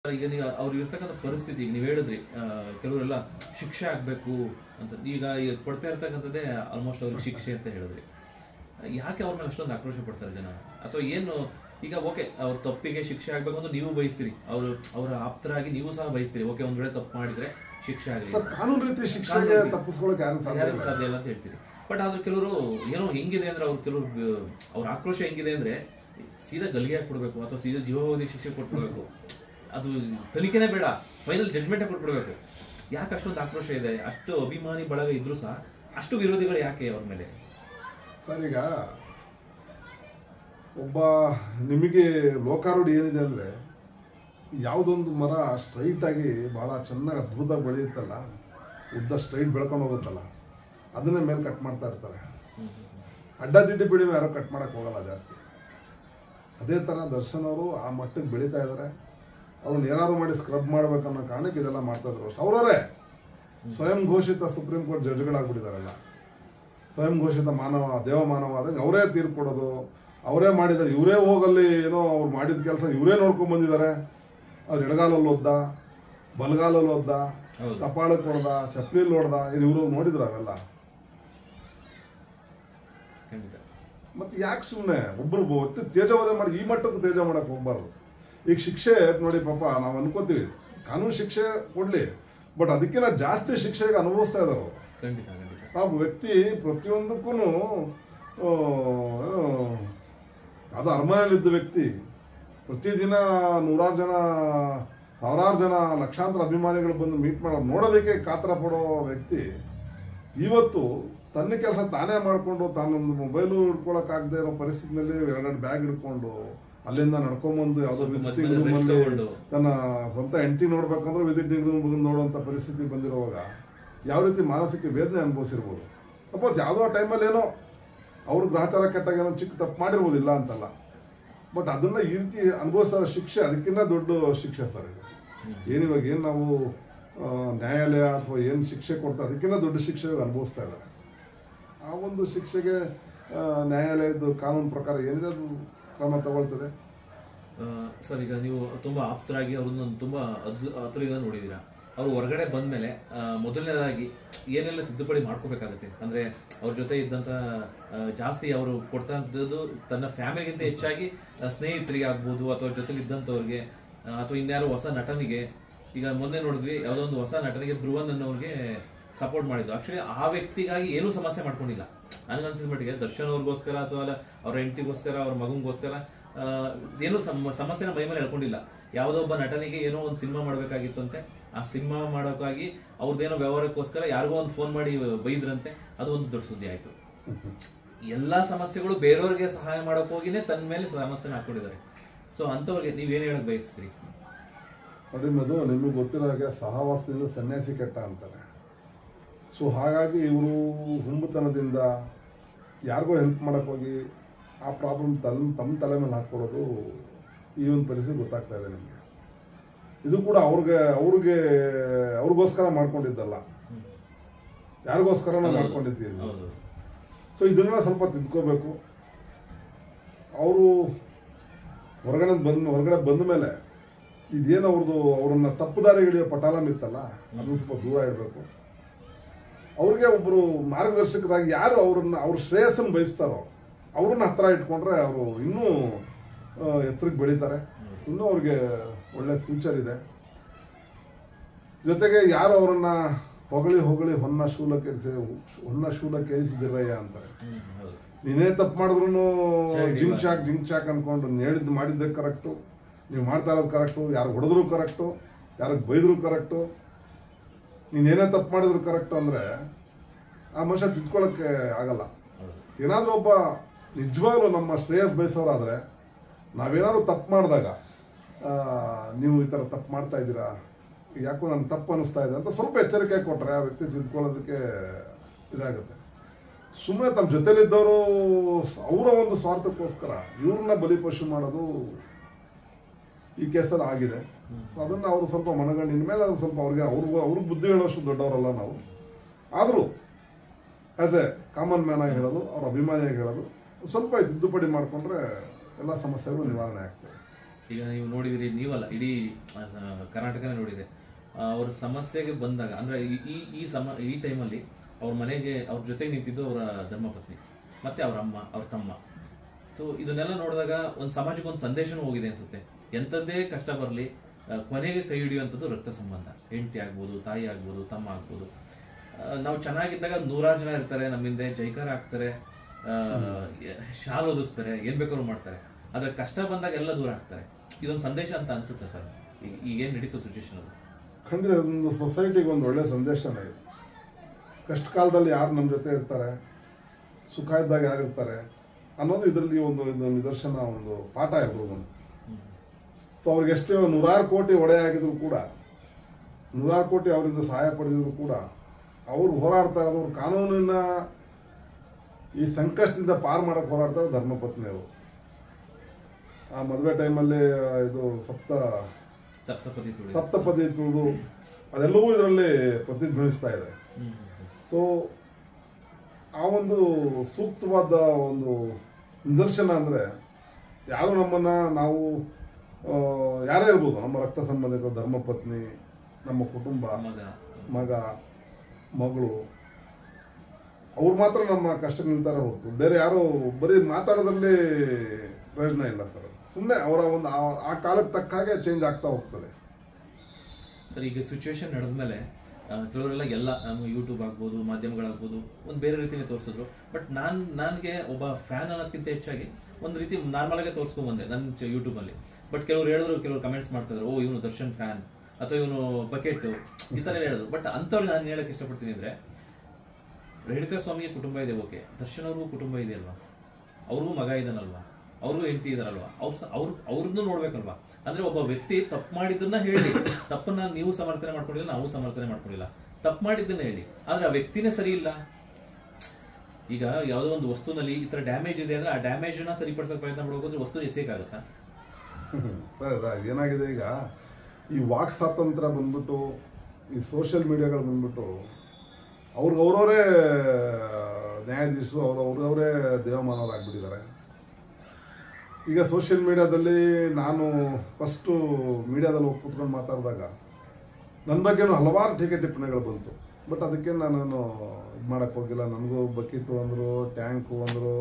ಈಗ ನೀವು ಅವ್ರು ಇರ್ತಕ್ಕಂಥ ಪರಿಸ್ಥಿತಿ ಈಗ ನೀವು ಹೇಳಿದ್ರಿ ಆ, ಕೆಲವರೆಲ್ಲ ಶಿಕ್ಷೆ ಆಗ್ಬೇಕು ಅಂತ ಈಗ ಈಗ ಕೊಡ್ತಾ ಇರ್ತಕ್ಕಂಥದ್ದೇ ಆಲ್ಮೋಸ್ಟ್ ಅವ್ರಿಗೆ ಶಿಕ್ಷೆ ಅಂತ ಹೇಳಿದ್ರಿ ಯಾಕೆ ಅವ್ರ ಮೇಲೆ ಅಷ್ಟೊಂದು ಆಕ್ರೋಶ ಪಡ್ತಾರೆ ಜನ ಅಥವಾ ಏನು ಈಗ ಓಕೆ ಅವ್ರ ತಪ್ಪಿಗೆ ಶಿಕ್ಷೆ ಆಗ್ಬೇಕು ಅಂತ ನೀವು ಬಯಸ್ತೀರಿ ಅವ್ರು ಅವರ ಆಪ್ತರಾಗಿ ನೀವು ಸಹ ಬಯಸ್ತೀರಿ ಓಕೆ ಒಂದ್ ವೇಳೆ ತಪ್ಪು ಮಾಡಿದ್ರೆ ಶಿಕ್ಷೆ ಆಗಲಿ ಸರ್ ಕಾನೂನು ರೀತಿ ಶಿಕ್ಷೆಗೆ ತಪ್ಪಿಸ್ಕೊಳ್ಳೋಕೆ ಯಾರು ಸಾಧ್ಯ ಯಾರಿಗೂ ಇಲ್ಲ ಸಾಧ್ಯ ಇಲ್ಲ ಅಂತ ಹೇಳ್ತೀರಿ ಬಟ್ ಆದ್ರೆ ಕೆಲವರು ಏನೋ ಹೆಂಗಿದೆ ಅಂದ್ರೆ ಅವ್ರು ಕೆಲವರು ಅವ್ರ ಆಕ್ರೋಶ ಹೆಂಗಿದೆ ಅಂದ್ರೆ ಸೀದಾ ಗಲ್ಲಿಗೆ ಹಾಕ್ಬಿಡ್ಬೇಕು ಅಥವಾ ಸೀದಾ ಜೀವಾವಧಿ ಶಿಕ್ಷೆ ಕೊಟ್ಬಿಡ್ಬೇಕು ಅದು ತನಿಖೆನೇ ಬೇಡ ಫೈನಲ್ ಜಡ್ಮೆಂಟೇ ಕೊಟ್ಬಿಡ್ಬೇಕು ಯಾಕೆ ಅಷ್ಟೊಂದು ಆಕ್ರೋಶ ಇದೆ ಅಷ್ಟು ಅಭಿಮಾನಿ ಬಳಗ ಇದ್ರೂ ಸಹ ಅಷ್ಟು ವಿರೋಧಿಗಳು ಯಾಕೆ ಅವ್ರ ಮೇಲೆ ಸರ್ ಈಗ ಒಬ್ಬ ನಿಮಗೆ ಲೋಕಾರೂಢಿ ಏನಿದೆ ಅಂದರೆ ಯಾವುದೊಂದು ಮರ ಸ್ಟ್ರೈಟ್ ಆಗಿ ಭಾಳ ಚೆನ್ನಾಗಿ ಅದ್ಭುತವಾಗಿ ಬೆಳೆಯುತ್ತಲ್ಲ ಉದ್ದ ಸ್ಟ್ರೈಟ್ ಬೆಳ್ಕೊಂಡು ಹೋಗುತ್ತಲ್ಲ ಅದನ್ನೇ ಮೇಲೆ ಕಟ್ ಮಾಡ್ತಾ ಇರ್ತಾರೆ ಅಡ್ಡದಿಡ್ಡಿ ಬೆಳೆಯುವ ಯಾರೋ ಕಟ್ ಮಾಡೋಕ್ಕೆ ಹೋಗಲ್ಲ ಜಾಸ್ತಿ ಅದೇ ಥರ ದರ್ಶನ್ ಅವರು ಆ ಮಟ್ಟಕ್ಕೆ ಬೆಳೀತಾ ಇದ್ದಾರೆ ಅವ್ರನ್ನ ಏನಾದ್ರು ಮಾಡಿ ಸ್ಕ್ರಬ್ ಮಾಡ್ಬೇಕನ್ನೋ ಕಾರಣಕ್ಕೆ ಇದೆಲ್ಲ ಮಾಡ್ತಾ ಇದ್ರು ಅಷ್ಟೇ ಅವರವರೇ ಸ್ವಯಂ ಘೋಷಿತ ಸುಪ್ರೀಂ ಕೋರ್ಟ್ ಜಡ್ಜ್ಗಳಾಗ್ಬಿಟ್ಟಿದಾರಲ್ಲ ಸ್ವಯಂ ಘೋಷಿತ ಮಾನವ ದೇವ ಮಾನವ ಆದಂಗೆ ಅವರೇ ತೀರ್ಪು ಕೊಡೋದು ಅವರೇ ಮಾಡಿದ್ದಾರೆ ಇವರೇ ಹೋಗಲ್ಲಿ ಏನೋ ಅವ್ರು ಮಾಡಿದ ಕೆಲಸ ಇವರೇ ನೋಡ್ಕೊಂಡ್ ಬಂದಿದ್ದಾರೆ ಅವ್ರು ಎಡಗಾಲಲ್ಲಿ ಓದ್ದ ಬಲಗಾಲಲ್ಲಿ ಓದ್ದ ಹೌದು. ಕಪಾಳಕ್ಕೆ ಹೊಡೆದ ಚಪ್ಪಲಿಯಲ್ಲಿ ಹೊಡೆದ ಇದು ಇವರು ನೋಡಿದ್ರು ಅವೆಲ್ಲ ಖಂಡಿತ ಮತ್ತೆ ಯಾಕೆ ಸುಮ್ಮನೆ ಒಬ್ಬರು ವ್ಯಕ್ತಿ ತೇಜವಧೆ ಮಾಡಿ ಈ ಮಟ್ಟಕ್ಕೆ ತೇಜ ಮಾಡಕ್ಕೆ ಹೋಗ್ಬಾರ್ದು ಈಗ ಶಿಕ್ಷೆ ನೋಡಿ ಪಾಪ ನಾವು ಅನ್ಕೋತೀವಿ ಕಾನೂನು ಶಿಕ್ಷೆ ಕೊಡ್ಲಿ ಬಟ್ ಅದಕ್ಕಿಂತ ಜಾಸ್ತಿ ಶಿಕ್ಷೆಗೆ ಅನುಭವಿಸ್ತಾ ಇದ್ದಾರೆ ಅವರು ಖಂಡಿತ ಖಂಡಿತ ಆ ವ್ಯಕ್ತಿ ಪ್ರತಿಯೊಂದಕ್ಕೂ ಅದು ಅರಮನೆಯಲ್ಲಿದ್ದ ವ್ಯಕ್ತಿ ಪ್ರತಿದಿನ ನೂರಾರು ಜನ ಸಾವಿರಾರು ಜನ ಲಕ್ಷಾಂತರ ಅಭಿಮಾನಿಗಳು ಬಂದು ಮೀಟ್ ಮಾಡೋ ನೋಡೋದಕ್ಕೆ ಕಾತರ ಪಡೋ ವ್ಯಕ್ತಿ ಇವತ್ತು ತನ್ನ ಕೆಲಸ ತಾನೇ ಮಾಡಿಕೊಂಡು ತಾನೊಂದು ಮೊಬೈಲು ಹಿಡ್ಕೊಳಕ್ಕಾಗದೇ ಇರೋ ಪರಿಸ್ಥಿತಿನಲ್ಲಿ ಎರಡೆರಡು ಬ್ಯಾಗ್ ಹಿಡ್ಕೊಂಡು ಅಲ್ಲಿಂದ ನಡ್ಕೊಂಬಂದು ಯಾವುದೋ ಸ್ವಲ್ಪ ವಿಸಿಟಿಂಗ್ ಮಧ್ಯದಲ್ಲಿ ರೂಮಲ್ಲಿ rest ತಗೊಂಡು. ತನ್ನ ಸ್ವಂತ ಹೆಂಡತಿ ನೋಡ್ಬೇಕಂದ್ರೆ ವಿಸಿಟಿಂಗ್ ರೂಮ್ ಬಂದು ನೋಡುವಂಥ ಪರಿಸ್ಥಿತಿ ಬಂದಿರುವಾಗ ಯಾವ ರೀತಿ ಮಾನಸಿಕ ವೇದನೆ ಅನುಭವಿಸಿರ್ಬೋದು ಸಪೋಸ್ ಯಾವುದೋ ಟೈಮಲ್ಲಿ ಏನೋ ಅವ್ರ ಗ್ರಹಚಾರ ಕೆಟ್ಟಾಗ ಏನೋ ಚಿಕ್ಕ ತಪ್ಪು ಮಾಡಿರ್ಬೋದು ಇಲ್ಲ ಅಂತಲ್ಲ ಬಟ್ ಅದನ್ನ ಈ ರೀತಿ ಅನುಭವಿಸೋ ಶಿಕ್ಷೆ ಅದಕ್ಕಿಂತ ದೊಡ್ಡ ಶಿಕ್ಷೆ ಸರ್ ಇದು ಏನು ಇವಾಗ ಏನು ನಾವು ಆ, ನ್ಯಾಯಾಲಯ ಅಥವಾ ಏನು ಶಿಕ್ಷೆ ಕೊಡ್ತಾ ಅದಕ್ಕಿಂತ ದೊಡ್ಡ ಶಿಕ್ಷೆ ಇವಾಗ ಅನುಭವಿಸ್ತಾ ಇದ್ದಾರೆ ಆ ಒಂದು ಶಿಕ್ಷೆಗೆ ಆ, ನ್ಯಾಯಾಲಯದ ಕಾನೂನು ಪ್ರಕಾರ ಏನಿದೆ ಅದು ಕ್ರಮ ತಗೊಳ್ತದೆ ಆ, ಸರ್ ಈಗ ನೀವು ತುಂಬಾ ಆಪ್ತರಾಗಿ ಅವ್ರನ್ನ ತುಂಬಾ ಅದ್- ಹತ್ರದಿಂದ ನೋಡಿದೀರಾ ಅವ್ರು ಹೊರಗಡೆ ಬಂದ್ಮೇಲೆ ಆ, ಮೊದಲನೇದಾಗಿ ಏನೆಲ್ಲ ತಿದ್ದುಪಡಿ ಮಾಡ್ಕೋಬೇಕಾಗುತ್ತೆ ಅಂದ್ರೆ ಅವ್ರ ಜೊತೆ ಇದ್ದಂತ ಆ, ಜಾಸ್ತಿ ಅವರು ಕೊಡ್ತಾ ಇದ್ದದ್ದು ತನ್ನ ಫ್ಯಾಮಿಲಿಗಿಂತ ಹೆಚ್ಚಾಗಿ ಆ, ಸ್ನೇಹಿತರಿಗೆ ಆಗ್ಬೋದು ಅಥವಾ ಜೊತೆಲಿ ಇದ್ದಂಥವ್ರಿಗೆ ಆ, ಅಥವಾ ಇನ್ಯಾರೋ ಹೊಸ ನಟನಿಗೆ ಈಗ ಮೊನ್ನೆ ನೋಡಿದ್ವಿ ಯಾವುದೋ ಒಂದು ಹೊಸ ನಟನಿಗೆ ಧ್ರುವನ್ ಅನ್ನೋರ್ಗೆ ಸಪೋರ್ಟ್ ಮಾಡಿದ್ದು ಆಕ್ಚುಲಿ ಆ ವ್ಯಕ್ತಿಗಾಗಿ ಏನೂ ಸಮಸ್ಯೆ ಮಾಡ್ಕೊಂಡಿಲ್ಲ ನನಗನ್ಸಿದ ಮಟ್ಟಿಗೆ ದರ್ಶನ್ ಅವ್ರಿಗೋಸ್ಕರ ಅಥವಾ ಅಲ್ಲ ಅವ್ರ ಹೆಂಡತಿಗೋಸ್ಕರ ಅವ್ರ ಮಗನಿಗೋಸ್ಕರ ಆ, ಏನೂ ಸಮ ಸಮಸ್ಯೆನ ಮೈ ಮೇಲೆ ಹೇಳ್ಕೊಂಡಿಲ್ಲ ಯಾವುದೋ ಒಬ್ಬ ನಟನಿಗೆ ಏನೋ ಒಂದು ಸಿನಿಮಾ ಮಾಡಬೇಕಾಗಿತ್ತು ಅಂತೆ ಆ ಸಿನಿಮಾ ಮಾಡೋಕ್ಕಾಗಿ ಅವ್ರದ್ದೇನೋ ವ್ಯವಹಾರಕ್ಕೋಸ್ಕರ ಯಾರಿಗೋ ಒಂದು ಫೋನ್ ಮಾಡಿ ಬೈದ್ರಂತೆ ಅದು ಒಂದು ದೊಡ್ಡ ಸುದ್ದಿ ಆಯ್ತು ಎಲ್ಲಾ ಸಮಸ್ಯೆಗಳು ಬೇರೆಯವ್ರಿಗೆ ಸಹಾಯ ಮಾಡೋಕ್ ಹೋಗಿನೇ ತನ್ನ ಮೇಲೆ ಸಮಸ್ಯೆನ ಹಾಕೊಂಡಿದ್ದಾರೆ ಸೊ ಅಂತವ್ರಿಗೆ ನೀವೇನ್ ಹೇಳಕ್ ಬಯಸ್ತೀರಿ ನೋಡಿ ಮಧು ನಿಮಗೆ ಗೊತ್ತಿರೋ ಹಾಗೆ ಸಹವಾಸದಿಂದ ಸನ್ಯಾಸಿ ಕೆಟ್ಟ ಅಂತಾರೆ ಸೊ ಹಾಗಾಗಿ ಇವರು ಹುಂಬತನದಿಂದ ಯಾರಿಗೋ ಹೆಲ್ಪ್ ಮಾಡಕ್ ಹೋಗಿ ಆ ಪ್ರಾಬ್ಲಮ್ ತಲೆ ತಮ್ಮ ತಲೆ ಮೇಲೆ ಹಾಕ್ಕೊಳ್ಳೋದು ಈ ಒಂದು ಪರಿಸ್ಥಿತಿ ಗೊತ್ತಾಗ್ತಾ ಇದೆ ನಿಮಗೆ ಇದು ಕೂಡ ಅವ್ರಿಗೆ ಅವ್ರಿಗೆ ಅವ್ರಿಗೋಸ್ಕರ ಮಾಡ್ಕೊಂಡಿದ್ದಲ್ಲ ಯಾರಿಗೋಸ್ಕರನೂ ಮಾಡ್ಕೊಂಡಿದ್ದೀವಿ ಹೌದು ಸೊ ಇದನ್ನ ಸ್ವಲ್ಪ ತಿದ್ಕೋಬೇಕು ಅವರು ಹೊರಗಡೆ ಬಂದ ಹೊರಗಡೆ ಬಂದ ಮೇಲೆ ಇದೇನು ಅವ್ರದ್ದು ಅವ್ರನ್ನ ತಪ್ಪು ದಾರಿ ಹಿಡಿಯೋ ಪಟಾಲಂ ಇತ್ತಲ್ಲ ಅದು ಸ್ವಲ್ಪ ದೂರ ಇಡಬೇಕು ಅವ್ರಿಗೆ ಒಬ್ಬರು ಮಾರ್ಗದರ್ಶಕರಾಗಿ ಯಾರು ಅವ್ರನ್ನ ಅವ್ರ ಶ್ರೇಯಸ್ಸನ್ನು ಬಯಸ್ತಾರೋ ಅವ್ರನ್ನ ಹತ್ರ ಇಟ್ಕೊಂಡ್ರೆ ಅವರು ಇನ್ನೂ ಆ, ಎತ್ತರಕ್ಕೆ ಬೆಳೀತಾರೆ ಇನ್ನೂ ಅವ್ರಿಗೆ ಒಳ್ಳೆ ಫ್ಯೂಚರ್ ಇದೆ ಜೊತೆಗೆ ಯಾರು ಅವರನ್ನ ಹೊಗಳಿ ಹೊಗಳಿ ಹೊನ್ನ ಶೂಲ ಕೆರಿಸಿ ಹೊನ್ನ ಶೂಲ ಕೇರಿಸಿದಿರಯ್ಯ ಅಂತಾರೆ ಹ್ಮ್ ಹೌದು ನೀನೇ ತಪ್ಪು ಮಾಡಿದ್ರು ಸರಿ, ಜಿಂಕ್ ಚಾಕ್ ಜಿಂಕ್ ಚಾಕ್ ಅನ್ಕೊಂಡು ನೀನ್ ಹೇಳಿದ್ದು ಮಾಡಿದ್ದೆ ಕರೆಕ್ಟು ನೀವು ಮಾಡ್ತಾ ಇರೋದು ಕರೆಕ್ಟು ಯಾರು ಹೊಡೆದ್ರು ಕರೆಕ್ಟು ಯಾರಿಗೆ ಬೈದ್ರು ಕರೆಕ್ಟು ನೀನೇನೇ ತಪ್ಪು ಮಾಡಿದ್ರು ಕರೆಕ್ಟು ಅಂದರೆ ಆ ಮನುಷ್ಯ ತಿದ್ಕೊಳ್ಳೋಕ್ಕೆ ಆಗಲ್ಲ ಹೌದು ಏನಾದರೂ ಒಬ್ಬ ನಿಜವಾಗ್ಲೂ ನಮ್ಮ ಶ್ರೇಯಸ್ ಬಯಸೋರಾದರೆ ನಾವೇನಾದ್ರು ತಪ್ಪು ಮಾಡಿದಾಗ ನೀವು ಈ ಥರ ತಪ್ಪು ಮಾಡ್ತಾ ಇದ್ದೀರಾ ಯಾಕೋ ನನ್ನ ತಪ್ಪು ಅನಿಸ್ತಾ ಇದೆ ಅಂತ ಸ್ವಲ್ಪ ಎಚ್ಚರಿಕೆ ಕೊಟ್ಟರೆ ಆ ವ್ಯಕ್ತಿ ತಿದ್ಕೊಳ್ಳೋದಕ್ಕೆ ಇದಾಗುತ್ತೆ ಸುಮ್ಮನೆ ತಮ್ಮ ಜೊತೆಲಿದ್ದವರು ಅವರ ಒಂದು ಸ್ವಾರ್ಥಕ್ಕೋಸ್ಕರ ಇವ್ರನ್ನ ಬಲಿಪಶು ಮಾಡೋದು ಈ ಕೇಸಲ್ಲಿ ಆಗಿದೆ ಅದನ್ನು ಅವರು ಸ್ವಲ್ಪ ಮನಗಂಡು ಇನ್ಮೇಲೆ ಅದು ಸ್ವಲ್ಪ ಅವ್ರಿಗೆ ಅವ್ರಿಗೂ ಅವ್ರಿಗೆ ಬುದ್ಧಿ ಹೇಳೋಷ್ಟು ದೊಡ್ಡವರಲ್ಲ ನಾವು ಆದರೂ ಆಸ್ ಎ ಕಾಮನ್ ಮ್ಯಾನ್ ಆಗಿ ಹೇಳೋದು ಅವ್ರ ಅಭಿಮಾನಿಯಾಗಿ ಹೇಳೋದು ಸ್ವಲ್ಪ ತಿದ್ದುಪಡಿ ಮಾಡಿಕೊಂಡ್ರೆ ಎಲ್ಲ ಸಮಸ್ಯೆಗಳು ನಿವಾರಣೆ ಆಗ್ತವೆ ಈಗ ನೀವು ನೋಡಿದಿರಿ ನೀವಲ್ಲ ಇಡೀ ಆ, ಕರ್ನಾಟಕನೇ ನೋಡಿದೆ ಆ, ಅವ್ರ ಸಮಸ್ಯೆಗೆ ಬಂದಾಗ ಅಂದ್ರೆ ಈ- ಈ ಈ ಸಮ ಈ ಟೈಮಲ್ಲಿ ಅವ್ರ ಮನೆಗೆ ಅವ್ರ ಜೊತೆಗೆ ನಿಂತಿದ್ದು ಅವರ ಧರ್ಮಪತ್ನಿ ಮತ್ತೆ ಅವ್ರ ಅಮ್ಮ ಅವ್ರ ತಮ್ಮ ಸೊ ಇದನ್ನೆಲ್ಲ ನೋಡಿದಾಗ ಒಂದು ಸಮಾಜಕ್ಕೆ ಒಂದು ಸಂದೇಶನೂ ಹೋಗಿದೆ ಅನ್ಸುತ್ತೆ ಎಂಥದ್ದೇ ಕಷ್ಟ ಬರಲಿ ಕೊನೆಗೆ ಕೈ ಹಿಡಿಯುವಂಥದ್ದು ರಕ್ತ ಸಂಬಂಧ ಹೆಂಡತಿ ಆಗ್ಬೋದು ತಾಯಿ ಆಗ್ಬೋದು ತಮ್ಮ ಆಗ್ಬೋದು ಆ, ನಾವು ಚೆನ್ನಾಗಿದ್ದಾಗ ನೂರಾರು ಜನ ಇರ್ತಾರೆ ನಮ್ಮಿಂದ ಜೈಕಾರ ಹಾಕ್ತಾರೆ ಆ, ಶಾಲ್ ಓದಿಸ್ತಾರೆ ಏನ್ ಬೇಕಾದ್ರೂ ಮಾಡ್ತಾರೆ ಆದ್ರೆ ಕಷ್ಟ ಬಂದಾಗ ಎಲ್ಲ ದೂರ ಆಗ್ತಾರೆ ಇದೊಂದು ಸಂದೇಶ ಅಂತ ಅನ್ಸುತ್ತೆ ಸರ್ ಈಗ ಏನ್ ನಡೀತು ಸಿಚುವೇಶನ್ ಅದು ಖಂಡಿತ ಒಂದು ಸೊಸೈಟಿಗೆ ಒಂದು ಒಳ್ಳೆ ಸಂದೇಶನೇ ಇದು ಕಷ್ಟ ಕಾಲದಲ್ಲಿ ಯಾರು ನಮ್ಮ ಜೊತೆ ಇರ್ತಾರೆ ಸುಖ ಇದ್ದಾಗ ಯಾರು ಇರ್ತಾರೆ ಅನ್ನೋದು ಇದರಲ್ಲಿ ಒಂದು ಇದು ನಿದರ್ಶನ ಒಂದು ಪಾಠ ಇರ್ಬೋದು ಒಂದು ಸೊ ಅವ್ರಿಗೆ ಎಷ್ಟೇ ನೂರಾರು ಕೋಟಿ ಒಡೆ ಆಗಿದ್ರು ಕೂಡ ನೂರಾರು ಕೋಟಿ ಅವರಿಂದ ಸಹಾಯ ಪಡೆದಿದ್ರು ಕೂಡ ಅವ್ರು ಹೋರಾಡ್ತಾ ಇರೋದು ಅವ್ರ ಕಾನೂನಿನ ಈ ಸಂಕಷ್ಟದಿಂದ ಪಾರು ಮಾಡಕ್ಕೆ ಹೋರಾಡ್ತಾರೆ ಧರ್ಮಪತ್ನಿಯವರು ಆ ಮದುವೆ ಟೈಮಲ್ಲಿ ಇದು ಸಪ್ತ ಸಪ್ತಪದಿ ತುಳಿ ಸಪ್ತಪದಿ ತುಳಿದು ಅದೆಲ್ಲವೂ ಇದರಲ್ಲಿ ಪ್ರತಿಧ್ವನಿಸ್ತಾ ಇದೆ ಸೊ ಆ ಒಂದು ಸೂಕ್ತವಾದ ಒಂದು ನಿದರ್ಶನ ಅಂದರೆ ಯಾರು ನಮ್ಮನ್ನು ನಾವು ಆ, ಯಾರೇ ಇರ್ಬೋದು ನಮ್ಮ ರಕ್ತ ಸಂಬಂಧಿಕರು ಧರ್ಮಪತ್ನಿ ನಮ್ಮ ಕುಟುಂಬ ಮಗ ಮಗ ಮಗಳು ಅವ್ರು ಮಾತ್ರ ನಮ್ಮ ಕಷ್ಟಕ್ಕೆ ನಿಲ್ತಾರೆ ಹೊರತು ಬೇರೆ ಯಾರು ಬರೀ ಮಾತಾಡೋದ್ರಲ್ಲಿ ಪ್ರಯೋಜನ ಇಲ್ಲ ಸರ್ ಸುಮ್ಮನೆ ಅವರ ಒಂದು ಆ- ಆ ಕಾಲಕ್ಕೆ ತಕ್ಕ ಹಾಗೆ ಚೇಂಜ್ ಆಗ್ತಾ ಹೋಗ್ತದೆ ಸರ್ ಈಗ ಸಿಚುವೇಶನ್ ನಡೆದ್ಮೇಲೆ ಆ, ಕೆಲವರೆಲ್ಲ ಎಲ್ಲ ನಮ್ಮ ಯೂಟ್ಯೂಬ್ ಆಗ್ಬೋದು ಮಾಧ್ಯಮಗಳಾಗ್ಬೋದು ಒಂದು ಬೇರೆ ರೀತಿನೇ ತೋರಿಸಿದ್ರು ಬಟ್ ನಾನ್ ನನಗೆ ಒಬ್ಬ ಫ್ಯಾನ್ ಅನ್ನೋದಕ್ಕಿಂತ ಹೆಚ್ಚಾಗಿ ಒಂದು ರೀತಿ ನಾರ್ಮಲ್ ಆಗಿ ತೋರಿಸ್ಕೊಂಡ್ ಬಂದೆ ನನ್ನ ಯೂಟ್ಯೂಬ್ ಅಲ್ಲಿ ಬಟ್ ಕೆಲವರು ಹೇಳಿದ್ರು ಕೆಲವರು ಕಮೆಂಟ್ಸ್ ಮಾಡ್ತಿದ್ರು ಓ ಇವನು ದರ್ಶನ್ ಫ್ಯಾನ್ ಅಥವಾ ಇವನು ಬಕೆಟ್ ಈ ತರ ಎಲ್ಲ ಹೇಳಿದ್ರು ಬಟ್ ಅಂಥವ್ರಿಗೆ ನಾನು ಹೇಳಕ್ ಇಷ್ಟಪಡ್ತೀನಿ ಅಂದ್ರೆ ರೇಣುಕಾ ಸ್ವಾಮಿಗೆ ಕುಟುಂಬ ಇದೆ ಓಕೆ ದರ್ಶನ್ ಅವ್ರಿಗೂ ಕುಟುಂಬ ಇದೆ ಅಲ್ವಾ ಅವ್ರಿಗೂ ಮಗ ಇದ್ದಾನಲ್ವಾ ಅವ್ರಿಗೂ ಹೆಂಡತಿ ಇದಾರಲ್ವಾ ಅವ್ರ ಅವ್ರ ಅವ್ರದ್ದು ನೋಡ್ಬೇಕಲ್ವಾ ಅಂದ್ರೆ ಒಬ್ಬ ವ್ಯಕ್ತಿ ತಪ್ಪು ಮಾಡಿದ್ದನ್ನ ಹೇಳಿ ತಪ್ಪನ್ನ ನೀವು ಸಮರ್ಥನೆ ಮಾಡ್ಕೊಂಡಿಲ್ಲ ನಾವು ಸಮರ್ಥನೆ ಮಾಡ್ಕೊಂಡಿಲ್ಲ ತಪ್ಪು ಮಾಡಿದ್ದನ್ನ ಹೇಳಿ ಆದ್ರೆ ಆ ವ್ಯಕ್ತಿನೇ ಸರಿ ಇಲ್ಲ ಈಗ ಯಾವುದೋ ಒಂದು ವಸ್ತುನಲ್ಲಿ ಈ ತರ ಡ್ಯಾಮೇಜ್ ಇದೆ ಅಂದ್ರೆ ಆ ಡ್ಯಾಮೇಜ್ ನ ಸರಿಪಡಿಸೋಕೆ ಪ್ರಯತ್ನ ಮಾಡೋದ್ರೆ ವಸ್ತು ಎಸೆಯಕ್ಕಾಗತ್ತಾ ಸರ್ ಅದ- ಏನಾಗಿದೆ ಈಗ ಈ ವಾಕ್ ಸ್ವಾತಂತ್ರ್ಯ ಬಂದ್ಬಿಟ್ಟು ಈ ಸೋಷಿಯಲ್ ಮೀಡಿಯಾಗಳು ಬಂದ್ಬಿಟ್ಟು ಅವ್ರಿಗೆ ಅವರವರೇ ನ್ಯಾಯಾಧೀಶರು ಅವ್ರು ಅವ್ರವರೇ ದೇವಮಾನವರಾಗ್ಬಿಟ್ಟಿದ್ದಾರೆ ಈಗ ಸೋಷಿಯಲ್ ಮೀಡಿಯಾದಲ್ಲಿ ನಾನು ಫಸ್ಟು ಮೀಡಿಯಾದಲ್ಲಿ ಹೋಗಿ ಕೂತ್ಕೊಂಡು ಮಾತಾಡಿದಾಗ ನನ್ನ ಬಗ್ಗೆನೂ ಹಲವಾರು ಟೀಕೆ ಟಿಪ್ಪಣಿಗಳು ಬಂತು ಬಟ್ ಅದಕ್ಕೆ ನಾನು ಇದು ಮಾಡೋಕ್ಕೆ ಹೋಗಿಲ್ಲ ನನಗೂ ಬಕೆಟು ಅಂದರು ಟ್ಯಾಂಕು ಅಂದರು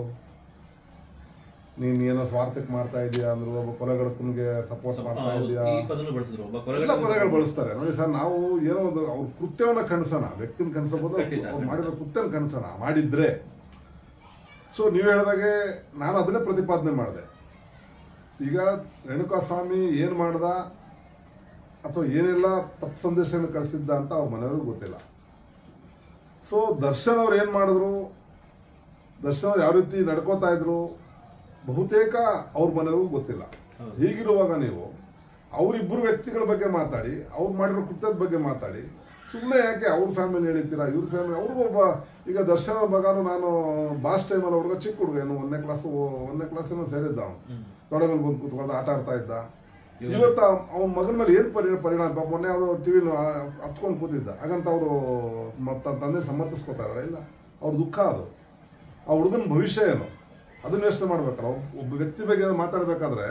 ನೀನು ಏನೋ ಸ್ವಾರ್ಥಕ್ಕೆ ಮಾಡ್ತಾ ಇದೀಯಾ ಅಂದ್ರು ಒಬ್ಬ ಕೊಲೆಗಡಕನಿಗೆ ಸಪೋರ್ಟ್ ಮಾಡ್ತಾ ಹೌದು, ಇದೀಯಾ ಈ ಪದನು ಬಳಸಿದ್ರು ಒಬ್ಬ ಎಲ್ಲ ಕೊಲೆಗಾರ ಪದಗಳು ಬಳಸ್ತಾರೆ ನೋಡಿ ಸರ್ ನಾವು ಏನೋ ಒಂದು ಅವ್ರ ಕೃತ್ಯವನ್ನ ಕಣ್ಸೋಣ ವ್ಯಕ್ತಿನ ಕಣ್ಸಬಹುದು ಖಂಡಿತ, ಅವ್ರು ಖಂಡಿತ. ಮಾಡಿರೋ ಕೃತ್ಯನ ಕಣ್ಸೋಣ ಮಾಡಿದ್ರೆ ಸೊ ನೀವು ಹೇಳಿದಾಗೆ ನಾನು ಅದನ್ನೇ ಪ್ರತಿಪಾದನೆ ಮಾಡಿದೆ ಈಗ ರೇಣುಕಾ ಸ್ವಾಮಿ ಏನು ಮಾಡ್ದ ಅಥವಾ ಏನೆಲ್ಲ ತಪ್ಪು ಸಂದೇಶನ ಕಳಿಸಿದ್ದ ಅಂತ ಅವ್ರ ಮನೆಯವ್ರಿಗೆ ಗೊತ್ತಿಲ್ಲ ಸೊ ದರ್ಶನ್ ಅವ್ರು ಏನು ಮಾಡಿದ್ರು ದರ್ಶನ್ ಅವ್ರು ಯಾವ ರೀತಿ ನಡ್ಕೋತಾ ಇದ್ರು ಬಹುತೇಕ ಅವ್ರ ಮನೆಯವ್ರಿಗೂ ಗೊತ್ತಿಲ್ಲ ಹೌದು. ಹೀಗಿರುವಾಗ ನೀವು ಅವರಿಬ್ಬರು ವ್ಯಕ್ತಿಗಳ ಬಗ್ಗೆ ಮಾತಾಡಿ ಅವ್ರು ಮಾಡಿರೋ ಕೃತ್ಯದ ಬಗ್ಗೆ ಮಾತಾಡಿ ಸುಮ್ಮನೆ ಯಾಕೆ ಅವ್ರ ಫ್ಯಾಮಿಲಿ ಹೇಳ್ತೀರಾ ಇವ್ರ ಫ್ಯಾಮಿಲಿ ಅವ್ರಿಗೂ ಒಬ್ಬ ಈಗ ದರ್ಶನ ಮಗನು ನಾನು ಬಾಸ್ ಟೈಮಲ್ಲಿ ಹುಡುಗ ಚಿಕ್ಕ ಹುಡುಗ ಏನು ಒಂದನೇ ಕ್ಲಾಸ್ ಒಂದನೇ ಕ್ಲಾಸನ್ನು ಸೇರಿದ್ದ ಅವನು ತೊಡೆ ಮೇಲೆ ಬಂದು ಕೂತ್ಕೊಂಡು ಆಟ ಆಡ್ತಾ ಇದ್ದ ಇವತ್ತು ಅವನ ಮಗನ ಮೇಲೆ ಏನು ಪರಿ ಪರಿಣಾಮ ಪಾಪ ಮೊನ್ನೆ ಅವರು ಟಿವಿ ಹತ್ಕೊಂಡು ಕೂತಿದ್ದ ಹಾಗಂತ ಅವರು ಮತ್ತ ತಂದೆ ಸಮರ್ಥಿಸ್ಕೊತಾ ಇದಾರೆ ಇಲ್ಲ ಅವ್ರ ದುಃಖ ಅದು ಆ ಹುಡುಗನ ಭವಿಷ್ಯ ಏನು ಅದನ್ನ ಯೋಚನೆ ಮಾಡ್ಬೇಕಲ್ಲ ಒಬ್ಬ- ಒಬ್ಬ ವ್ಯಕ್ತಿ ಬಗ್ಗೆ ಏನಾದ್ರು ಮಾತಾಡ್ಬೇಕಾದ್ರೆ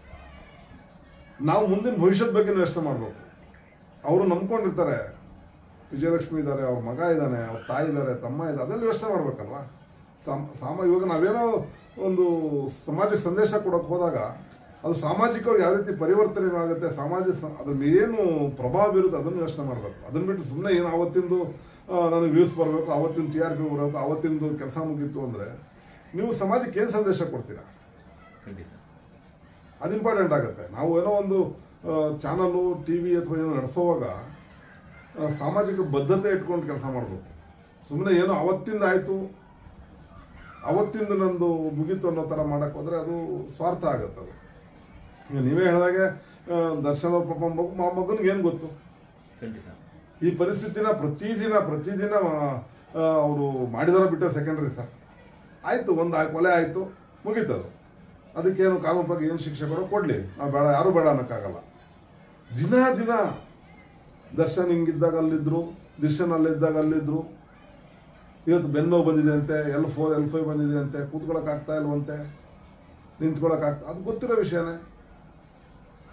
ನಾವು ಮುಂದಿನ ಭವಿಷ್ಯದ ಬಗ್ಗೆ ಯೋಚನೆ ಮಾಡ್ಬೇಕು ಅವರು ನಂಬ್ಕೊಂಡಿರ್ತಾರೆ ವಿಜಯಲಕ್ಷ್ಮಿ ಇದ್ದಾರೆ ಅವ್ರ ಮಗ ಇದ್ದಾನೆ ಅವ್ರ ತಾಯಿ ಇದ್ದಾರೆ ತಮ್ಮ ಇದ್ದಾರೆ ಅದೆಲ್ಲ ಯೋಚನೆ ಮಾಡ್ಬೇಕಲ್ವಾ ಸಾಮ ಸಾಮ ಇವಾಗ ನಾವೇನೋ ಒಂದು ಸಮಾಜಕ್ಕೆ ಸಂದೇಶ ಕೊಡೋಕೆ ಹೋದಾಗ ಅದು ಸಾಮಾಜಿಕವಾಗಿ ಯಾವ ರೀತಿ ಪರಿವರ್ತನೆ ಆಗುತ್ತೆ ಸಮಾಜ ಸ- ಅದ್ರ ಏನು ಪ್ರಭಾವ ಬೀರುತ್ತೆ ಅದನ್ನು ಯೋಚನೆ ಮಾಡಬೇಕು ಅದನ್ನ ಬಿಟ್ಟು ಸುಮ್ಮನೆ ಏನು ಅವತ್ತಿಂದು ಆ, ನನಗೆ ವ್ಯೂಸ್ ಬರಬೇಕು ಅವತ್ತಿನ ಟಿ ಆರ್ ಪಿ ಬರಬೇಕು ಅವತ್ತಿಂದು ಕೆಲಸ ಮುಗೀತು ಅಂದರೆ ನೀವು ಸಮಾಜಕ್ಕೆ ಏನು ಸಂದೇಶ ಕೊಡ್ತೀರಾ ಖಂಡಿತ ಅದು ಇಂಪಾರ್ಟೆಂಟ್ ಆಗುತ್ತೆ ನಾವು ಏನೋ ಒಂದು ಚಾನಲ್ಲು ಟಿ ವಿ ಅಥವಾ ಏನೋ ನಡೆಸೋವಾಗ ಆ, ಸಾಮಾಜಿಕ ಬದ್ಧತೆ ಇಟ್ಕೊಂಡು ಕೆಲಸ ಮಾಡಬೇಕು ಸುಮ್ಮನೆ ಏನೋ ಅವತ್ತಿಂದ ಆಯಿತು ಅವತ್ತಿಂದ ನಂದು ಮುಗೀತು ಅನ್ನೋ ಥರ ಮಾಡಕ್ಕೆ ಹೋದರೆ ಅದು ಸ್ವಾರ್ಥ ಆಗುತ್ತೆ ಅದು ಈಗ ನೀವೇ ಹೇಳಿದಾಗೆ ಆ, ದರ್ಶನ್ ಅವ್ರ ಪಾಪ ಮಗು ಮಗನಿಗೆ ಏನು ಗೊತ್ತು ಖಂಡಿತ ಈ ಪರಿಸ್ಥಿತಿನ ಪ್ರತಿದಿನ ಪ್ರತಿದಿನ ಅವರು ಮಾಡಿದಾರ ಬಿಟ್ಟರೆ ಸೆಕೆಂಡ್ರಿ ಸರ್ ಆಯಿತು ಒಂದು ಆ ಕೊಲೆ ಆಯಿತು ಮುಗೀತದು ಅದಕ್ಕೇನು ಕಾನೂನು ಬಗ್ಗೆ ಏನು ಶಿಕ್ಷೆ ಕೊಡೋ ಕೊಡಲಿ ನಾವು ಬೇಡ ಯಾರೂ ಬೇಡ ಅನ್ನೋಕ್ಕಾಗಲ್ಲ ದಿನ ದಿನ ದರ್ಶನ್ ಹಿಂಗಿದ್ದಾಗ ಅಲ್ಲಿದ್ರು ದರ್ಶನ್ ಅಲ್ಲಿದ್ದಾಗ ಅಲ್ಲಿದ್ರು ಇವತ್ತು ಬೆನ್ನೋ ಬಂದಿದೆ ಅಂತೆ ಎಲ್ ಫೋರ್ ಎಲ್ ಫೈವ್ ಬಂದಿದೆ ಅಂತೆ ಕೂತ್ಕೊಳ್ಳೋಕೆ ಆಗ್ತಾ ಇಲ್ವಂತೆ ನಿಂತ್ಕೊಳ್ಳೋಕೆ ಆಗ್ತಾ ಅದು ಗೊತ್ತಿರೋ ವಿಷಯನೇ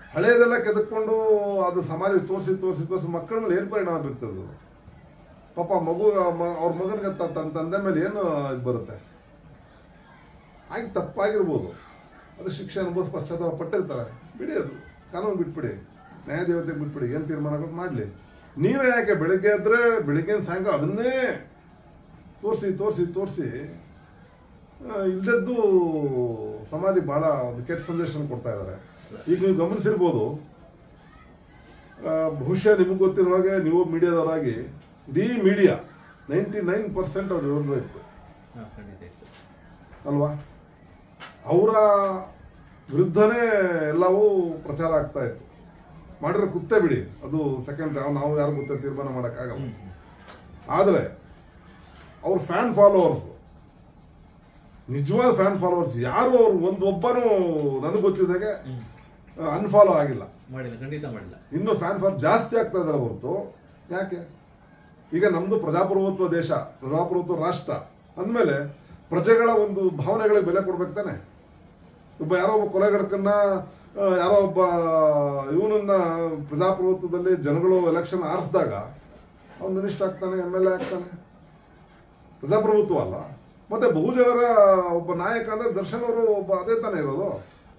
ಹಳೆಯದೆಲ್ಲ ಕೆದಕ್ಕೊಂಡು ಅದು ಸಮಾಜಕ್ಕೆ ತೋರಿಸಿ ತೋರಿಸಿ ತೋರಿಸಿ ಮಕ್ಕಳ ಮೇಲೆ ಏನು ಪರಿಣಾಮ ಬೀರ್ತದೆ ಅದು? ಪಾಪ ಮಗು ಮ- ಅವ್ರ ಮಗನಿಗೆ ತ- ತನ್ನ ತಂದೆ ಮೇಲೆ ಏನು ಇದು ಬರುತ್ತೆ ಆಗಿ ತಪ್ಪಾಗಿರ್ಬೋದು ಅದು ಶಿಕ್ಷೆ ಅನುಭವಿಸಿ ಪಶ್ಚಾತ್ತಾಪ ಪಟ್ಟಿರ್ತಾರೆ ಬಿಡಿ ಅದು ಕಾನೂನು ಬಿಟ್ಬಿಡಿ ನ್ಯಾಯ ದೇವತೆಗೆ ಬಿಟ್ಬಿಡಿ ಏನು ತೀರ್ಮಾನ ಮಾಡಲಿ ನೀವೇ ಯಾಕೆ ಬೆಳಿಗ್ಗೆ ಎದ್ರೆ ಬೆಳಿಗ್ಗೆ ಸಾಯಂಕಾಲ ಅದನ್ನೇ ತೋರಿಸಿ ತೋರಿಸಿ ತೋರಿಸಿ ಇಲ್ಲದದ್ದು ಸಮಾಜಕ್ಕೆ ಬಹಳ ಒಂದು ಕೆಟ್ಟ ಸಂದೇಶ ಕೊಡ್ತಾ ಇದ್ದಾರೆ ಈಗ ನೀವು ಗಮನಿಸಿರ್ಬೋದು ಆ, ಬಹುಶಃ ನಿಮಗೆ ಗೊತ್ತಿರೋ ಹಾಗೆ ನೀವು ಮೀಡಿಯಾದವರಾಗಿ ಇಡೀ ಮೀಡಿಯಾ ನೈಂಟಿ ನೈನ್ ಪರ್ಸೆಂಟ್ ಅವ್ರ ವಿರುದ್ಧ ಇತ್ತು ಹಾ, ಖಂಡಿತ ಇತ್ತು ಅಲ್ವಾ ಅವರ ವಿರುದ್ಧನೇ ಎಲ್ಲವೂ ಪ್ರಚಾರ ಆಗ್ತಾ ಇತ್ತು ಮಾಡಿರೋ ಕುತ್ತೆ ಬಿಡಿ ಅದು ಸೆಕೆಂಡ್ ನಾವು ಯಾರು ಗೊತ್ತೇ ತೀರ್ಮಾನ ಮಾಡೋಕ್ಕಾಗಲ್ಲ ಆದರೆ ಅವ್ರ ಫ್ಯಾನ್ ಫಾಲೋವರ್ಸ್ ನಿಜವಾದ ಫ್ಯಾನ್ ಫಾಲೋವರ್ಸ್ ಯಾರು ಅವ್ರು ಒಂದು ಒಬ್ಬನೂ ನನಗೆ ಗೊತ್ತಿದ್ದಾಗೆ ಹ್ಮ್. ಅನ್ಫಾಲೋ ಆಗಿಲ್ಲ ಮಾಡಿಲ್ಲ ಖಂಡಿತ ಮಾಡಿಲ್ಲ ಇನ್ನು ಫ್ಯಾನ್ ಫಾರ್ ಜಾಸ್ತಿ ಆಗ್ತಾ ಇದ್ದಾರೆ ಹೊರತು ಯಾಕೆ ಈಗ ನಮ್ದು ಪ್ರಜಾಪ್ರಭುತ್ವ ದೇಶ ಪ್ರಜಾಪ್ರಭುತ್ವ ರಾಷ್ಟ್ರ ಅಂದಮೇಲೆ ಪ್ರಜೆಗಳ ಒಂದು ಭಾವನೆಗಳಿಗೆ ಬೆಲೆ ಕೊಡ್ಬೇಕು ತಾನೆ ಒಬ್ಬ ಯಾರೋ ಒಬ್ಬ ಕೊಲೆಗಡಕನ್ನ ಆ, ಯಾರೋ ಒಬ್ಬ ಇವನನ್ನ ಪ್ರಜಾಪ್ರಭುತ್ವದಲ್ಲಿ ಜನಗಳು ಎಲೆಕ್ಷನ್ ಆರಿಸಿದಾಗ ಅವ್ನು ಮಿನಿಸ್ಟರ್ ಆಗ್ತಾನೆ ಎಮ್ ಎಲ್ ಎ ಆಗ್ತಾನೆ ಪ್ರಜಾಪ್ರಭುತ್ವ ಅಲ್ಲ ಮತ್ತೆ ಬಹುಜನರ ಒಬ್ಬ ನಾಯಕ ಅಂದ್ರೆ ದರ್ಶನ್ ಅವರು ಒಬ್ಬ ಅದೇ ತಾನೇ ಇರೋದು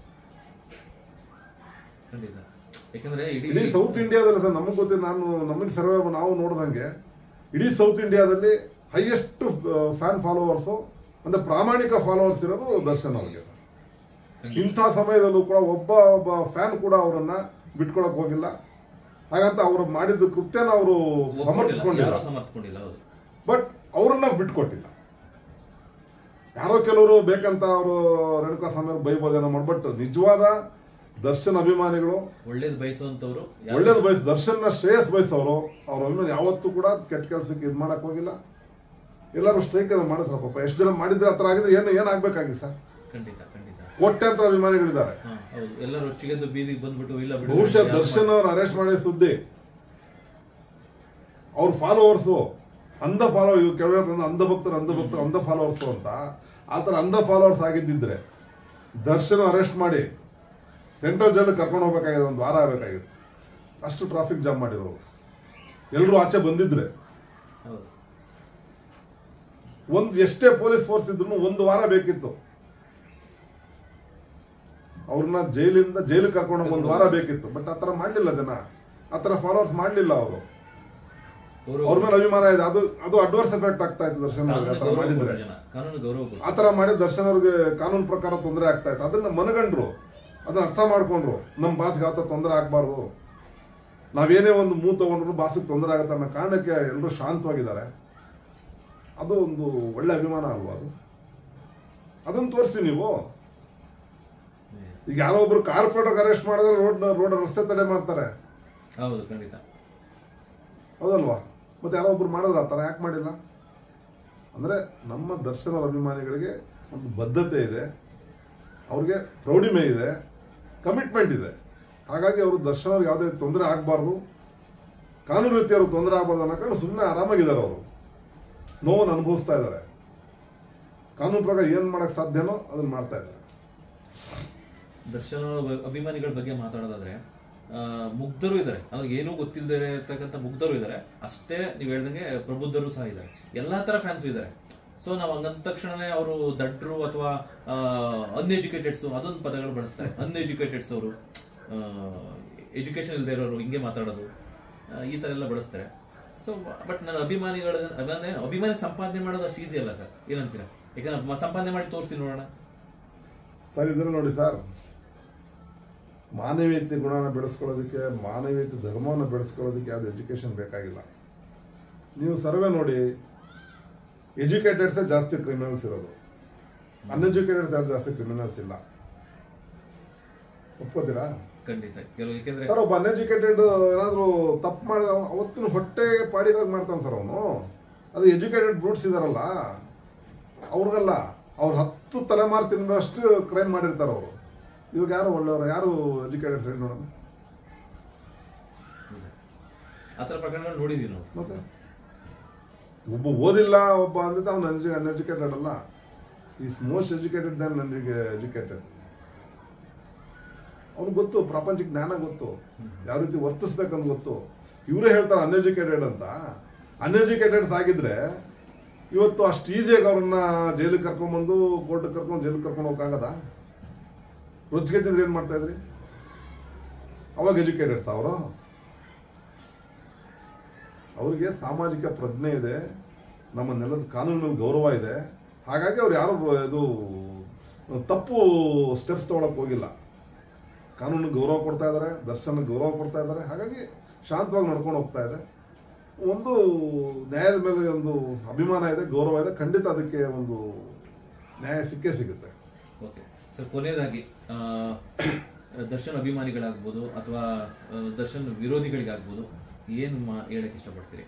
ಖಂಡಿತ ಯಾಕಂದ್ರೆ ಇಡೀ ಇಡೀ ಸೌತ್ ಇಂಡಿಯಾದಲ್ಲಿ ಸರ್ ನಮಗೆ ಗೊತ್ತಿಲ್ಲ ನಾನು ನಮಗೆ ಸರ್ವೆ ನಾವು ನೋಡ್ದಂಗೆ ಇಡೀ ಸೌತ್ ಇಂಡಿಯಾದಲ್ಲಿ ಹೈಯೆಸ್ಟ್ ಫ್ಯಾನ್ ಫಾಲೋವರ್ಸು ಅಂದ್ರೆ ಪ್ರಾಮಾಣಿಕ ಫಾಲೋವರ್ಸ್ ಇರೋದು ದರ್ಶನ್ ಅವ್ರಿಗೆ ಇಂಥ ಸಮಯದಲ್ಲೂ ಕೂಡ ಒಬ್ಬ ಒಬ್ಬ ಫ್ಯಾನ್ ಕೂಡ ಅವರನ್ನ ಬಿಟ್ಕೊಳಕ್ ಹೋಗಿಲ್ಲ ಹಾಗಂತ ಅವರು ಮಾಡಿದ ಕೃತ್ಯನ ಅವರು ಸಮರ್ಥಿಸ್ಕೊಂಡಿಲ್ಲ ಯಾರು ಸಮರ್ಥಕೊಂಡಿಲ್ಲ ಹೌದು ಬಟ್ ಅವರನ್ನ ಬಿಟ್ಕೊಟ್ಟಿಲ್ಲ ಯಾರೋ ಕೆಲವರು ಬೇಕಂತ ಅವರು ರೇಣುಕಾ ಸ್ವಾಮಿ ಅವ್ರು ಬೈಬೋದೇನೋ ಮಾಡಿ ಬಟ್ ನಿಜವಾದ ದರ್ಶನ್ ಅಭಿಮಾನಿಗಳು ಒಳ್ಳೇದು ಬಯಸುವಂತವ್ರು ಯಾರು- ಒಳ್ಳೇದು ಬಯಸ್ ದರ್ಶನ್ನ ಶ್ರೇಯಸ್ ಬಯಸೋರು ಅವ್ರ ಅಭಿಮಾನಿ ಯಾವತ್ತೂ ಕೂಡ ಕೆಟ್ಟ ಕೆಲಸಕ್ಕೆ ಇದು ಮಾಡಕ್ ಹೋಗಿಲ್ಲ ಎಲ್ಲರೂ ಸ್ಟ್ರೈಕ್ ಮಾಡಿದ್ರು ಪಾಪ ಎಷ್ಟು ಜನ ಮಾಡಿದ್ರೆ ಹತ್ರ ಆಗಿದ್ರೆ ಏನು ಏನಾಗ್ಬೇಕಾಗಿತ್ತು ಸರ್ ಖಂಡಿತ ಖಂಡಿತ ಕೋಟ್ಯಾಂತರ ಅಭಿಮಾನಿಗಳಿದ್ದಾರೆ ಹಾ ಹೌದು ಎಲ್ಲರೂ ಒಚ್ಚಿಗೆದ್ದು ಬೀದಿಗೆ ಬಂದ್ಬಿಟ್ಟು ಇಲ್ಲ ಬಿಡು, ಬಹುಶಃ ಯಾರು ದರ್ಶನ್ ಅವ್ರು ಅರೆಸ್ಟ್ ಮಾಡಿದ ಸುದ್ದಿ ಅವ್ರ ಫಾಲೋವರ್ಸು ಅಂಧ ಫಾಲೋ ಇವ್ ಕೆಲವರು ಹೇಳ್ತಾರೆ ಅಂಧ ಭಕ್ತರು ಅಂಧ ಭಕ್ತರು ಅಂಧ ಫಾಲೋವರ್ಸು ಅಂತ ಆ ಥರ ಅಂಧ ಫಾಲೋವರ್ಸ್ ಆಗಿದ್ದಿದ್ರೆ ದರ್ಶನ್ ಅರೆಸ್ಟ್ ಮಾಡಿ ಸೆಂಟ್ರಲ್ ಜೈಲ್ ಕರ್ಕೊಂಡು ಹೋಗ್ಬೇಕಾಗಿದೆ ಒಂದು ವಾರ ಆಗಬೇಕಾಗಿತ್ತು ಅಷ್ಟು ಟ್ರಾಫಿಕ್ ಜಾಮ್ ಮಾಡಿರೋರು ಎಲ್ಲರೂ ಆಚೆ ಬಂದಿದ್ರೆ ಹೌದು ಒಂದು ಎಷ್ಟೇ ಪೊಲೀಸ್ ಫೋರ್ಸ್ ಇದ್ರು ಒಂದು ವಾರ ಬೇಕಿತ್ತು ಅವ್ರನ್ನ ಜೈಲಿಂದ ಜೈಲಿಗೆ ಕರ್ಕೊಂಡು ಹೋಗಿ ಒಂದು ವಾರ ಬೇಕಿತ್ತು ಬಟ್ ಆ ಥರ ಮಾಡಲಿಲ್ಲ ಜನ ಆ ಥರ ಫಾಲೋವರ್ಸ್ ಮಾಡಲಿಲ್ಲ ಅವರು ಗೌರವ ಅವ್ರ ಮೇಲೆ ಅಭಿಮಾನ ಇದೆ ಅದು ಅದು ಅಡ್ವರ್ಸ್ ಎಫೆಕ್ಟ್ ಆಗ್ತಾ ಇತ್ತು ದರ್ಶನ್ ಅವ್ರಿಗೆ ಆ ಕಾನೂನು ಥರ ಗೌರವ ಮಾಡಿದ್ರೆ ಕೊಡು ಜನ ಕಾನೂನು ಗೌರವ ಕೊಡು ಆ ಥರ ಮಾಡಿದ ದರ್ಶನ್ ಅವ್ರಿಗೆ ಕಾನೂನು ಪ್ರಕಾರ ತೊಂದರೆ ಆಗ್ತಾ ಇತ್ತು ಅದನ್ನ ಮನಗಂಡ್ರು ಅದನ್ನ ಅರ್ಥ ಮಾಡ್ಕೊಂಡ್ರು ನಮ್ಮ ಬಾಸ್ಗೆ ಯಾವ ತೊಂದರೆ ಆಗ್ಬಾರ್ದು ನಾವೇನೇ ಒಂದು ಮೂ ತಗೊಂಡ್ರು ಬಾಸಿಗೆ ತೊಂದರೆ ಆಗುತ್ತೆ ಅನ್ನೋ ಕಾರಣಕ್ಕೆ ಎಲ್ಲರೂ ಶಾಂತವಾಗಿದ್ದಾರೆ ಅದು ಒಂದು ಒಳ್ಳೆ ಅಭಿಮಾನ ಅಲ್ವಾ ಅದು ಅದನ್ನ ತೋರಿಸಿ ನೀವು ಹ್ಮ್. ಈಗ ಯಾರೋ ಒಬ್ರು ಕಾರ್ಪೊರೇಟರ್ ಅರೆಸ್ಟ್ ಮಾಡಿದ್ರೆ ರೋಡ್ ರೋಡ್ ರಸ್ತೆ ತಡೆ ಮಾಡ್ತಾರೆ ಹೌದು ಖಂಡಿತ ಹೌದಲ್ವಾ ಮತ್ತೆ ಯಾರೋ ಒಬ್ರು ಮಾಡಿದ್ರ ಆ ಥರ ಯಾಕೆ ಮಾಡಿಲ್ಲ ಅಂದರೆ ನಮ್ಮ ದರ್ಶನ ಅಭಿಮಾನಿಗಳಿಗೆ ಒಂದು ಬದ್ಧತೆ ಇದೆ ಅವ್ರಿಗೆ ಪ್ರೌಢಿಮೆ ಇದೆ ಕಮಿಟ್ಮೆಂಟ್ ಇದೆ ಹಾಗಾಗಿ ಅವರು ದರ್ಶನ ಅವ್ರಿಗೆ ಯಾವುದೇ ತೊಂದರೆ ಆಗಬಾರ್ದು ಕಾನೂನು ರೀತಿ ಅವ್ರಿಗೆ ತೊಂದರೆ ಆಗಬಾರ್ದು ಅನ್ನೋ ಕಾರಣ ಸುಮ್ಮನೆ ಆರಾಮಾಗಿದ್ದಾರೆ ಅವರು ನೋವನ್ನು ಅನುಭವಿಸ್ತಾ ಇದ್ದಾರೆ ಕಾನೂನು ಪ್ರಕಾರ ಏನು ಮಾಡೋಕ್ಕೆ ಸಾಧ್ಯನೋ ಅದನ್ನ ಮಾಡ್ತಾ ಇದ್ದಾರೆ ದರ್ಶನ ಅವ್ರ ಅಭಿಮಾನಿಗಳ ಬಗ್ಗೆ ಮಾತಾಡೋದಾದ್ರೆ ಆ, ಮುಗ್ಧರು ಇದ್ದಾರೆ ಅವ್ರಿಗೆ ಏನೂ ಗೊತ್ತಿಲ್ಲದೆ ಇರ್ತಕ್ಕಂಥ ಮುಗ್ಧರು ಇದ್ದಾರೆ ಅಷ್ಟೇ ನೀವು ಹೇಳ್ದಂಗೆ ಪ್ರಬುದ್ಧರು ಸಹ ಇದ್ದಾರೆ ಎಲ್ಲಾ ತರ ಫ್ಯಾನ್ಸ್ ಇದ್ದಾರೆ ಸೊ ನಾವು ಹಂಗಂದ ತಕ್ಷಣನೇ ಅವರು ದಡ್ರು ಅಥವಾ ಅನ್ಎಜುಕೇಟೆಡ್ಸ್ ಅದೊಂದು ಪದಗಳು ಬಳಸ್ತಾರೆ ಅನ್ಎಜುಕೇಟೆಡ್ಸ್ ಅವರು ಎಜುಕೇಶನ್ ಇಲ್ಲದೆ ಇರೋರು ಹಿಂಗೆ ಮಾತಾಡೋದು ಆ, ಈ ತರ ಎಲ್ಲ ಬಳಸ್ತಾರೆ ಸೊ ಬಟ್ ನನ್ನ ಅಭಿಮಾನಿಗಳ ಅಭಿಮಾನಿ ಅಭಿಮಾನಿ ಸಂಪಾದನೆ ಮಾಡೋದು ಅಷ್ಟು ಈಸಿ ಅಲ್ಲ ಸರ್ ಏನಂತೀರಾ ಯಾಕಂದ್ರೆ ಮ- ಸಂಪಾದನೆ ಮಾಡಿ ತೋರಿಸ್ತೀನಿ ನೋಡೋಣ ಸರ್ ಇದನ್ನು ನೋಡಿ ಸರ್ ಮಾನವೀಯತೆ ಗುಣನ ಬೆಳೆಸ್ಕೊಳ್ಳೋದಕ್ಕೆ ಮಾನವೀಯತೆ ಧರ್ಮವನ್ನು ಬೆಳೆಸ್ಕೊಳ್ಳೋದಕ್ಕೆ ಯಾವ್ದು ಎಜುಕೇಷನ್ ಬೇಕಾಗಿಲ್ಲ ನೀವು ಸರ್ವೆ ನೋಡಿ ಎಜುಕೇಟೆಡ್ಸೇ ಜಾಸ್ತಿ ಕ್ರಿಮಿನಲ್ಸ್ ಇರೋದು ಅನ್ಎಜುಕೇಟೆಡ್ಸ್ ಯಾರು ಜಾಸ್ತಿ ಕ್ರಿಮಿನಲ್ಸ್ ಇಲ್ಲ ಒಪ್ಕೋತೀರಾ ಖಂಡಿತ ಕೆಲವು ಯಾಕೆಂದ್ರೆ ಸರ್ ಒಬ್ಬ ಅನ್ಎಜುಕೇಟೆಡ್ ಏನಾದರೂ ತಪ್ಪು ಮಾಡಿದ ಅವತ್ತಿನ ಹೊಟ್ಟೆ ಪಾಡಿಗಾಗಿ ಮಾಡ್ತಾನೆ ಸರ್ ಅವನು ಅದು ಎಜುಕೇಟೆಡ್ ಬ್ರೂಟ್ಸ್ ಇದಾರಲ್ಲ ಅವ್ರಿಗಲ್ಲ ಅವ್ರು ಹತ್ತು ತಲೆಮಾರು ತಿನ್ನುವಷ್ಟು ಕ್ರೈಮ್ ಮಾಡಿರ್ತಾರೆ ಅವರು ಇವಾಗ ಯಾರು ಒಳ್ಳೆಯವರು ಯಾರು ಎಜುಕೇಟೆಡ್ ಹೇಳಿ ನೋಡೋಣ ಆ ಥರ ಪ್ರಕರಣಗಳು ನೋಡಿದೀವಿ ನಾವು ಮತ್ತೆ ಒಬ್ಬ ಓದಿಲ್ಲ ಒಬ್ಬ ಅಂದ್ರೆ ಅವ್ನು ಅನ್ಎಜುಕೇಟೆಡ್ ಅಲ್ಲ ಈಸ್ ಮೋಸ್ಟ್ ಎಜುಕೇಟೆಡ್ ದನ್ ನನಗೆ ಎಜುಕೇಟೆಡ್ ಅವ್ನಿಗೆ ಗೊತ್ತು ಪ್ರಾಪಂಚಿಕ ಜ್ಞಾನ ಗೊತ್ತು ಯಾವ ರೀತಿ ವರ್ತಿಸ್ಬೇಕಂತ ಗೊತ್ತು ಇವರೇ ಹೇಳ್ತಾರೆ ಅನ್ಎಜುಕೇಟೆಡ್ ಅಂತ ಅನ್ಎಜುಕೇಟೆಡ್ ಆಗಿದ್ರೆ ಇವತ್ತು ಅಷ್ಟು ಈಸಿಯಾಗಿ ಅವ್ರನ್ನ ಜೈಲಿಗೆ ಕರ್ಕೊಂಬಂದು ಕೋರ್ಟಿಗೆ ಕರ್ಕೊಂಡು ಜೈಲಿಗೆ ಕರ್ಕೊಂಡು ಹೋಗಕ್ಕಾಗದ ರುಚಿಗೆತ್ತಿದ್ರೆ ಏನು ಮಾಡ್ತಾ ಇದ್ರಿ ಅವಾಗ ಎಜುಕೇಟೆಡ್ಸ್ ಅವರು ಅವರಿಗೆ ಸಾಮಾಜಿಕ ಪ್ರಜ್ಞೆ ಇದೆ ನಮ್ಮ ನೆಲದ ಕಾನೂನಿನ ಮೇಲೆ ಗೌರವ ಇದೆ ಹಾಗಾಗಿ ಅವ್ರು ಯಾರು ಇದು ತಪ್ಪು ಸ್ಟೆಪ್ಸ್ ತಗೊಳಕ್ ಹೋಗಿಲ್ಲ ಕಾನೂನು ಗೌರವ ಕೊಡ್ತಾ ಇದ್ದಾರೆ ದರ್ಶನ ಗೌರವ ಕೊಡ್ತಾ ಇದ್ದಾರೆ ಹಾಗಾಗಿ ಶಾಂತವಾಗಿ ನಡ್ಕೊಂಡು ಹೋಗ್ತಾ ಇದೆ ಒಂದು ನ್ಯಾಯದ ಮೇಲೆ ಒಂದು ಅಭಿಮಾನ ಇದೆ ಗೌರವ ಇದೆ ಖಂಡಿತ ಅದಕ್ಕೆ ಒಂದು ನ್ಯಾಯ ಸಿಕ್ಕೇ ಸಿಗುತ್ತೆ ಓಕೆ ಸರ್ ಕೊನೆಯದಾಗಿ ಆ, ದರ್ಶನ್ ಅಭಿಮಾನಿಗಳಾಗ್ಬೋದು ಅಥವಾ ಆ, ದರ್ಶನ್ ವಿರೋಧಿಗಳಿಗಾಗ್ಬೋದು ಏನು ಮಾ ಹೇಳಕ್ಕೆ ಇಷ್ಟಪಡ್ತೀರಿ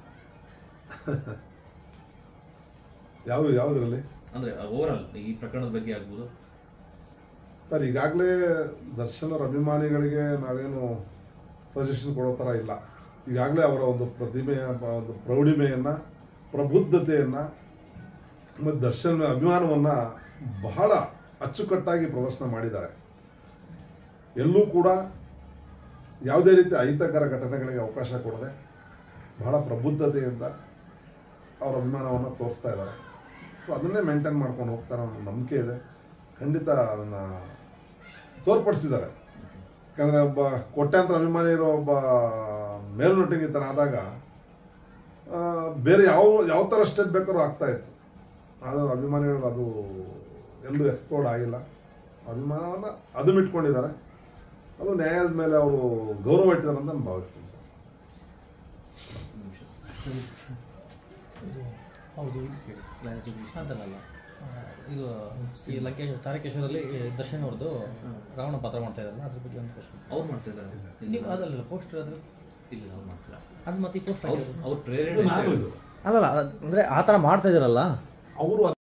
ಯಾವ ಯಾವುದರಲ್ಲಿ ಅಂದ್ರೆ ಓವರ್ ಆಲ್ ಈ ಪ್ರಕರಣದ ಬಗ್ಗೆ ಆಗ್ಬೋದು ಸರ್ ಈಗಾಗಲೇ ದರ್ಶನರ ಅಭಿಮಾನಿಗಳಿಗೆ ನಾವೇನು ಸಜೆಷನ್ ಕೊಡೋ ಥರ ಇಲ್ಲ ಈಗಾಗಲೇ ಅವರ ಒಂದು ಪ್ರತಿಮೆಯ ಬ- ಒಂದು ಪ್ರೌಢಿಮೆಯನ್ನು ಪ್ರಬುದ್ಧತೆಯನ್ನು ಮತ್ತು ದರ್ಶನ ಅಭಿಮಾನವನ್ನು ಬಹಳ ಅಚ್ಚುಕಟ್ಟಾಗಿ ಪ್ರದರ್ಶನ ಮಾಡಿದ್ದಾರೆ ಎಲ್ಲೂ ಕೂಡ ಯಾವುದೇ ರೀತಿ ಅಹಿತಕರ ಘಟನೆಗಳಿಗೆ ಅವಕಾಶ ಕೊಡದೆ ಬಹಳ ಪ್ರಬುದ್ಧತೆಯಿಂದ ಅವರ ಅಭಿಮಾನವನ್ನು ತೋರಿಸ್ತಾ ಇದ್ದಾರೆ ಸೊ ಅದನ್ನೇ ಮೇಂಟೈನ್ ಮಾಡ್ಕೊಂಡು ಹೋಗ್ತಾರೆ ಅನ್ನೋ ನಂಬಿಕೆ ಇದೆ ಖಂಡಿತ ಅದನ್ನು ತೋರ್ಪಡಿಸಿದ್ದಾರೆ ಯಾಕಂದರೆ ಒಬ್ಬ ಕೋಟ್ಯಾಂತರ ಅಭಿಮಾನಿ ಇರೋ ಒಬ್ಬ ಮೇಲ್ನೊಟ್ಟಿಗೆ ಈ ಥರ ಆದಾಗ ಆ, ಬೇರೆ ಯಾವ ಯಾವ ಥರ ಸ್ಟೆಪ್ ಬೇಕಾದ್ರೂ ಆಗ್ತಾ ಇತ್ತು ಅದು ಅಭಿಮಾನಿಗಳು ಅದು ಎಲ್ಲೂ ಎಕ್ಸ್ಪ್ಲೋರ್ಡ್ ಆಗಿಲ್ಲ ಅಭಿಮಾನವನ್ನು ಅದು ಇಟ್ಕೊಂಡಿದ್ದಾರೆ ಅದು ನ್ಯಾಯದ ಮೇಲೆ ಅವರು ಗೌರವ ಇಟ್ಟಿದ್ದಾರೆ ಅಂತ ನಾನು ಭಾವಿಸ್ತೀನಿ ಸರ್ ಇದು ಹೌದು ಇದು ಕೇಳಿ ಅಂತಲ್ಲ ಆ, ಇದು ಈ ಲಂಕೇಶ್ ತಾರಕೇಶ್ವರಲ್ಲಿ ಈ ದರ್ಶನ್ ಅವ್ರದ್ದು ರಾವಣ ಪಾತ್ರ ಮಾಡ್ತಾ ಇದ್ದಾರಲ್ಲ ಅದ್ರ ಬಗ್ಗೆ ಒಂದು ಪ್ರಶ್ನೆ ಅವ್ರು ಮಾಡ್ತಿದ್ದಾರೆ ನೀವು ಅದಲ್ಲ ಪೋಸ್ಟರ್ ಅದ್ರ ಇಲ್ಲ ಅವ್ರು ಮಾಡ್ತಿಲ್ಲ ಅದು ಮತ್ತೆ ಈ ಪೋಸ್ಟ್ ಅವ್ರು ಅವ್ರ ಪ್ರೇರಣೆ ನಾನು ಇದು ಅಲ್ಲಲ್ಲ ಅಂದ್ರೆ ಆ ಥರ ಮಾಡ್ತಾ ಇದ್ದಾರಲ್ಲ ಅವರು